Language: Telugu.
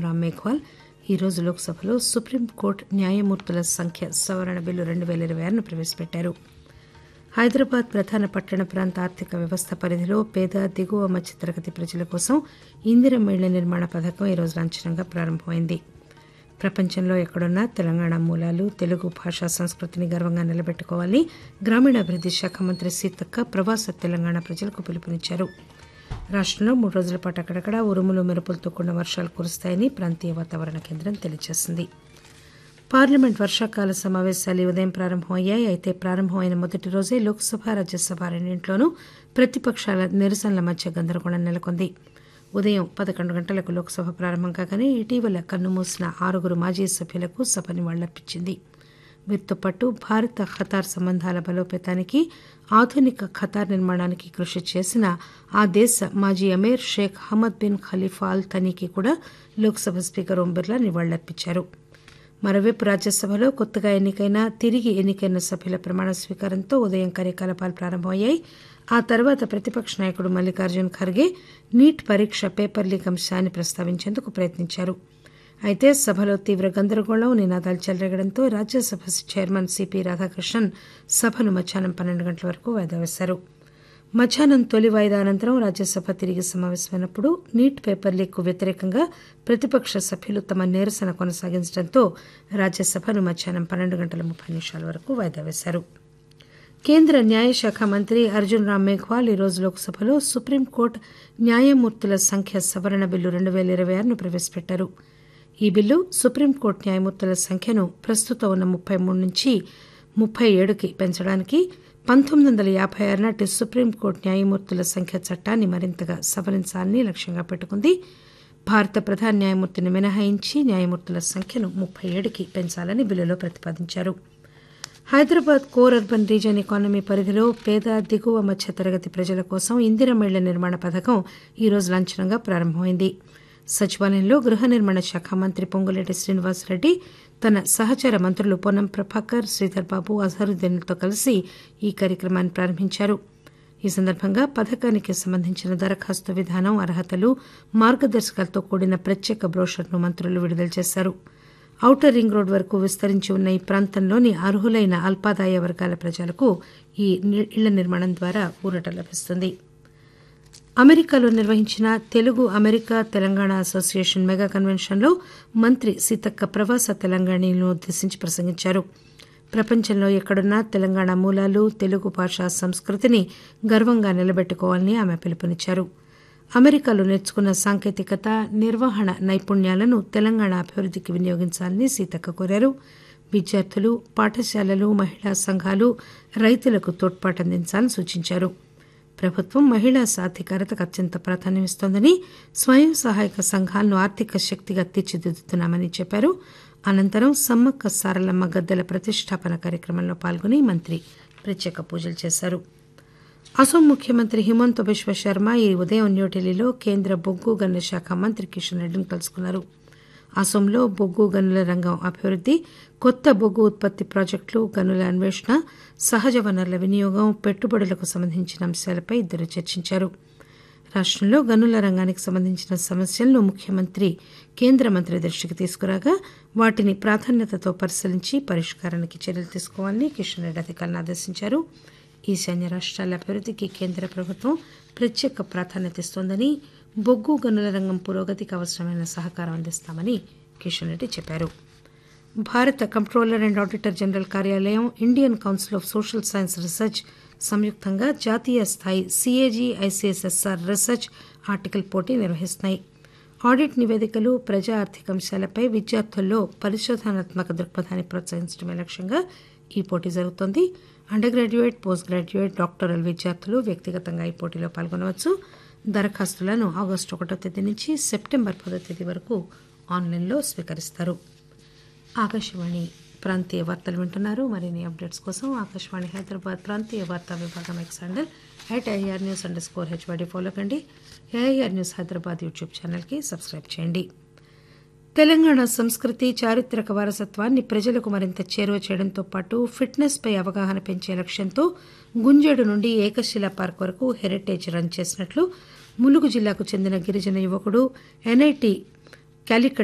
రామ్ మేఘ్వాల్ ఈరోజు లోక్సభలో సుప్రీంకోర్టు న్యాయమూర్తుల సంఖ్య సవరణ బిల్లు రెండు పేల ఇరవై ఆరును ప్రవేశపెట్టారు హైదరాబాద్ ప్రధాన పట్టణ ప్రాంత ఆర్థిక వ్యవస్థ పరిధిలో పేద దిగువ మధ్యతరగతి ప్రజల కోసం ఇందిరమ్మ ఇళ్ల నిర్మాణ పథకం ఈరోజు లాంఛనంగా ప్రారంభమైంది ప్రపంచంలో ఎక్కడున్నా తెలంగాణ మూలాలు తెలుగు భాషా సంస్కృతిని గర్వంగా నిలబెట్టుకోవాలని గ్రామీణాభివృద్ది శాఖ మంత్రి సీతక్క ప్రవాస తెలంగాణ ప్రజలకు పిలుపునిచ్చారు రాష్టంలో మూడు రోజుల పాటు అక్కడక్కడ ఉరుములు మెరుపులతో కూడిన వర్షాలు కురుస్తాయని ప్రాంతీయ వాతావరణ కేంద్రం తెలియజేసింది పార్లమెంట్ వర్షాకాల సమావేశాలు ఈ ఉదయం ప్రారంభమయ్యాయి అయితే ప్రారంభమైన మొదటి రోజే లోక్సభ రాజ్యసభ రెండింటిలోనూ ప్రతిపక్షాల నిరసనల మధ్య గందరగోళం నెలకొంది ఉదయం పదకొండు గంటలకు లోక్సభ ప్రారంభం కాగానే ఇటీవల కన్నుమూసిన ఆరుగురు మాజీ సభ్యులకు సభ నివాళులర్పించింది వీరితో పాటు భారత ఖతార్ సంబంధాల బలోపేతానికి ఆధునిక ఖతార్ నిర్మాణానికి కృషి చేసిన ఆ దేశ మాజీ Aamir Sheikh Hamad bin Khalifa అల్ తనీకి కూడా లోక్సభ స్పీకర్ ఓం బిర్లా నివాళులర్పించారు మరోవైపు రాజ్యసభలో కొత్తగా ఎన్నికైన తిరిగి ఎన్నికైన సభ్యుల ప్రమాణ స్వీకారంతో ఉదయం కార్యకలాపాలు ప్రారంభమయ్యాయి ఆ తర్వాత ప్రతిపక్ష నాయకుడు మల్లికార్జున్ ఖర్గే నీట్ పరీక్ష పేపర్ లీక్ అంశాన్ని ప్రస్తావించేందుకు ప్రయత్నించారు అయితే సభలో తీవ్ర గందరగోళం నినాదాలు చెలరేగడంతో రాజ్యసభ చైర్మన్ సిపి రాధాకృష్ణన్ సభను మధ్యాహ్నం పన్నెండు గంటల వరకు వాయిదా వేశారు మధ్యాహ్నం తొలి వాయిదా అనంతరం రాజ్యసభ తిరిగి సమావేశమైనప్పుడు నీట్ పేపర్ లీక్ వ్యతిరేకంగా ప్రతిపక్ష సభ్యులు తమ నిరసన కొనసాగించడంతో రాజ్యసభను మధ్యాహ్నం పన్నెండు గంటల ముప్పై నిమిషాల వరకు వాయిదా వేశారు కేంద్ర న్యాయశాఖ మంత్రి అర్జున్ రామ్ మేఘ్వాల్ ఈరోజు లోక్సభలో సుప్రీంకోర్టు న్యాయమూర్తుల సంఖ్య సవరణ బిల్లు రెండు పేల ఇరవై ఆరును ప్రవేశపెట్టారు ఈ బిల్లు సుప్రీంకోర్టు న్యాయమూర్తుల సంఖ్యను ప్రస్తుతం ఉన్న ముప్పై మూడు నుంచి ముప్పై ఏడుకి పెంచడానికి పంతొమ్మిది వందల యాభై ఆరు నాటి సుప్రీంకోర్టు న్యాయమూర్తుల సంఖ్య చట్టాన్ని మరింతగా సవరించాలని లక్ష్యంగా పెట్టుకుంది భారత ప్రధాన న్యాయమూర్తిని మినహాయించి న్యాయమూర్తుల సంఖ్యను ముప్పై ఏడుకి పెంచాలని బిల్లులో ప్రతిపాదించారు Hyderabad core urban region economy పరిధిలో పేద దిగువ మధ్య తరగతి ప్రజల కోసం ఇందిరమ్మ ఇళ్ల నిర్మాణ పథకం ఈరోజు లాంఛనంగా ప్రారంభమైంది సచివాలయంలో గృహ నిర్మాణ శాఖ మంత్రి పొంగులేటి శ్రీనివాసరెడ్డి తన సహచర మంత్రులు పొన్నం ప్రభాకర్ శ్రీధర్ బాబు అజహరుద్దీన్లతో కలిసి ఈ కార్యక్రమాన్ని ప్రారంభించారు ఈ సందర్భంగా పథకానికి సంబంధించిన దరఖాస్తు విధానం అర్హతలు మార్గదర్శకాలతో కూడిన ప్రత్యేక బ్రోషర్ను మంత్రులు విడుదల చేశారు ఔటర్ రింగ్ రోడ్ వరకు విస్తరించి ఉన్న ఈ ప్రాంతంలోని అర్హులైన అల్పాదాయ వర్గాల ప్రజలకు ఈ ఇళ్ల నిర్మాణం ద్వారా ఊరట లభిస్తుంది అమెరికాలో నిర్వహించిన Telugu America Telangana association mega కన్వెన్షన్లో మంత్రి సీతక్క ప్రవాస తెలంగాణను ఉద్దేశించి ప్రసంగించారు ప్రపంచంలో ఎక్కడున్నా తెలంగాణ మూలాలు తెలుగు భాష సంస్కృతిని గర్వంగా నిలబెట్టుకోవాలని ఆమె పిలుపునిచ్చారు అమెరికాలో నేర్చుకున్న సాంకేతికత నిర్వహణ నైపుణ్యాలను తెలంగాణ అభివృద్ధికి వినియోగించాలని సీతక్క కోరారు విద్యార్థులు పాఠశాలలు మహిళా సంఘాలు రైతులకు తోడ్పాటు అందించాలని సూచించారు ప్రభుత్వం మహిళా సాధికారతకు అత్యంత ప్రాధాన్యమిస్తోందని స్వయం సహాయక సంఘాలను ఆర్థిక శక్తిగా తీర్చిదిద్దుతున్నామని చెప్పారు అనంతరం సమ్మక్క సారలమ్మ గద్దెల ప్రతిష్టాపన కార్యక్రమంలో పాల్గొని మంత్రి ప్రత్యేక పూజలు చేశారు అసోం ముఖ్యమంత్రి హిమంత బిశ్వ శర్మ ఈ ఉదయం న్యూఢిల్లీలో కేంద్ర బొగ్గు గనుల శాఖ మంత్రి కిషన్ రెడ్డిని కలుసుకున్నారు అసోంలో బొగ్గు గనుల రంగం అభివృద్ది కొత్త బొగ్గు ఉత్పత్తి ప్రాజెక్టులు గనుల అన్వేషణ సహజ వనరుల వినియోగం పెట్టుబడులకు సంబంధించిన అంశాలపై ఇద్దరు చర్చించారు రాష్టంలో గనుల రంగానికి సంబంధించిన సమస్యలను ముఖ్యమంత్రి కేంద్ర మంత్రి దృష్టికి తీసుకురాగా వాటిని ప్రాధాన్యతతో పరిశీలించి పరిష్కారానికి చర్యలు తీసుకోవాలని కిషన్ రెడ్డి అధికారులను ఆదేశించారు ఈశాన్య రాష్ట్రాల అభివృద్ధికి కేంద్ర ప్రభుత్వం ప్రత్యేక ప్రాధాన్యత ఇస్తోందని బొగ్గు గనుల రంగం పురోగతికి అవసరమైన సహకారం అందిస్తామని కిషన్ రెడ్డి చెప్పారు భారత కంప్ట్రోలర్ అండ్ ఆడిటర్ జనరల్ కార్యాలయం Indian council of social science research సంయుక్తంగా జాతీయ స్థాయి సిఏజీ ఐసీఎస్ఎస్ఆర్ రీసెర్చ్ ఆర్టికల్ పోటీ నిర్వహిస్తున్నాయి ఆడిట్ నివేదికలు ప్రజా ఆర్థిక అంశాలపై విద్యార్థుల్లో పరిశోధనాత్మక దృక్పథాన్ని ప్రోత్సహించడమే లక్ష్యంగా ఈ పోటీ జరుగుతోంది undergraduate postgraduate doctoral విద్యార్థులు వ్యక్తిగతంగా ఈ పోటీలో పాల్గొనవచ్చు దరఖాస్తులను ఆగస్టు ఒకటో తేదీ నుంచి సెప్టెంబర్ పదో తేదీ వరకు ఆన్లైన్లో స్వీకరిస్తారు ఆకాశవాణి ప్రాంతీయ వార్తలు వింటున్నారు మరిన్ని అప్డేట్స్ కోసం ఆకాశవాణి హైదరాబాద్ ప్రాంతీయ వార్తా విభాగం X handle at I R news underscore H Y D follow కండి ఏఐఆర్ న్యూస్ హైదరాబాద్ యూట్యూబ్ ఛానల్కి సబ్స్క్రైబ్ చేయండి తెలంగాణ సంస్కృతి చారిత్రక వారసత్వాన్ని ప్రజలకు మరింత చేరువ చేయడంతో పాటు ఫిట్నెస్ పై అవగాహన పెంచే లక్ష్యంతో గుంజేడు నుండి ఏకశిలా పార్క్ వరకు హెరిటేజ్ రన్ చేసినట్లు ములుగు జిల్లాకు చెందిన గిరిజన యువకుడు ఎన్ఐటి క్యాలికట్